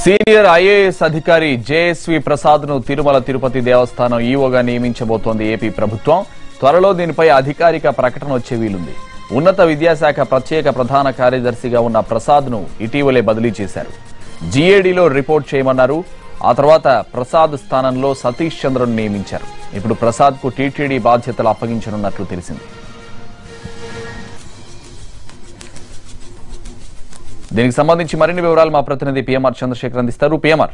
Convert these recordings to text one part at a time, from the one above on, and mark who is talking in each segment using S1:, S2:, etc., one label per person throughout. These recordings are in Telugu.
S1: సీనియర్ ఐఏఎస్ అధికారి జేఎస్వి ప్రసాద్ ను తిరుమల తిరుపతి దేవస్థానం ఈవోగా నియమించబోతోంది ఏపీ ప్రభుత్వం త్వరలో దీనిపై అధికారిక ప్రకటన వచ్చే వీలుంది ఉన్నత విద్యాశాఖ ప్రత్యేక ప్రధాన కార్యదర్శిగా ఉన్న ప్రసాద్ ను ఇటీవలే బదిలీ చేశారు జీఏడీలో రిపోర్ట్ చేయమన్నారు ఆ తర్వాత ప్రసాద్ స్థానంలో సతీష్ చంద్రను నియమించారు ఇప్పుడు ప్రసాద్ కు టీటీడీ బాధ్యతలు అప్పగించనున్నట్లు తెలిసింది దీనికి సంబంధించి మరిన్ని వివరాలు మా ప్రతినిధి పిఎంఆర్ చంద్రశేఖర్ అందిస్తారు పిఎంఆర్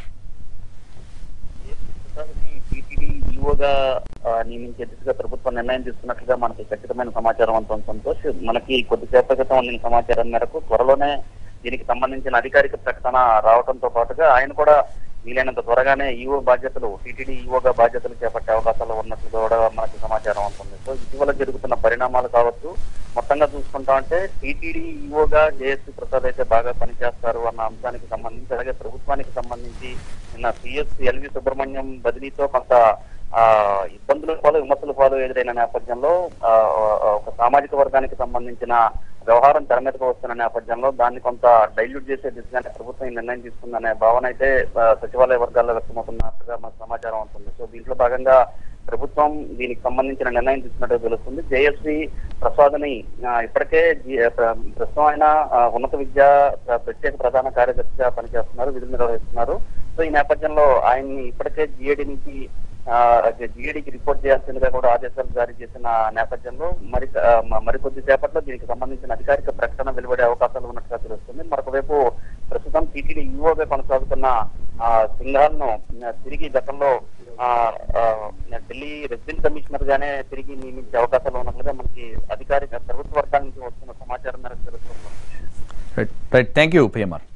S2: టీటీడీ ఈఓగా నియమించే దిశగా ప్రభుత్వం నిర్ణయం తీసుకున్నట్లుగా మనకి ఖచ్చితమైన సమాచారం అంత సంతోష్ మనకి కొద్దిసేపటి క్రితం అందిన సమాచారం మేరకు త్వరలోనే దీనికి సంబంధించిన అధికారిక ప్రకటన రావడంతో పాటుగా ఆయన కూడా వీలైనంత త్వరగానే ఈఓ బాధ్యతలు టీటీడీ ఈఓగా బాధ్యతలు చేపట్టే అవకాశాలు ఉన్నట్లు కూడా మనకి సమాచారం ఉంటుంది సో ఇటీవల జరుగుతున్న పరిణామాలు కావచ్చు మొత్తంగా చూసుకుంటా అంటే టీటీడీ ఈఓగా జేఎస్సీ ప్రసాద్ అయితే బాగా పనిచేస్తారు అన్న అంశానికి సంబంధించి అలాగే ప్రభుత్వానికి సంబంధించి నిన్న సిఎస్ ఎల్వి సుబ్రహ్మణ్యం బదిలీతో కొంత ఆ ఇబ్బందుల పాలు విమర్శల పాలు ఎదురైన నేపథ్యంలో ఆ, ఒక సామాజిక వర్గానికి సంబంధించిన వ్యవహారం తెర మీదకు వస్తున్న నేపథ్యంలో దాన్ని కొంత డైల్యూట్ చేసే దిశగానే ప్రభుత్వం ఈ నిర్ణయం తీసుకుందనే భావన అయితే ఆ, సచివాలయ వర్గాల్లో వ్యక్తమవుతున్నట్టుగా మనకు సమాచారం ఉంటుంది సో దీంట్లో భాగంగా ప్రభుత్వం దీనికి సంబంధించిన నిర్ణయం తీసుకున్నట్టు తెలుస్తుంది జేఎస్వి ప్రసాద్ ని ఇప్పటికే జి- ప్ర- ప్రస్తుతం ఆయన ఆ, ఉన్నత విద్య ప్ర- ప్రత్యేక ప్రధాన కార్యదర్శిగా పనిచేస్తున్నారు విధులు నిర్వహిస్తున్నారు సో ఈ నేపథ్యంలో ఆయన్ని ఇప్పటికే జిఏడి నుంచి జిఏడికి రిపోర్ట్ చేయాల్సిందిగా కూడా ఆదేశాలు జారీ చేసిన నేపథ్యంలో మరి ఆ, మ- మరికొద్ది సేపట్లో దీనికి సంబంధించిన అధికారిక ప్రకటన వెలువడే అవకాశాలు ఉన్నట్టుగా తెలుస్తుంది మరొక వైపు ప్రస్తుతం టీటీడీ ఈఓగా కొనసాగుతున్న ఆ, సింఘాల్ను ఆ, తిరిగి గతంలో ఆ, ఆ, ఢిల్లీ రెసిడెంట్ కమిషనర్ గానే తిరిగి నియమించే అవకాశాలు ఉన్నట్లుగా మనకి అధికారిక ప్రభుత్వ వర్గాల నుంచి వస్తున్న సమాచారం మేరకు తెలుస్తుంది
S1: రైట్ థ్యాంక్ యూ పిఎంఆర్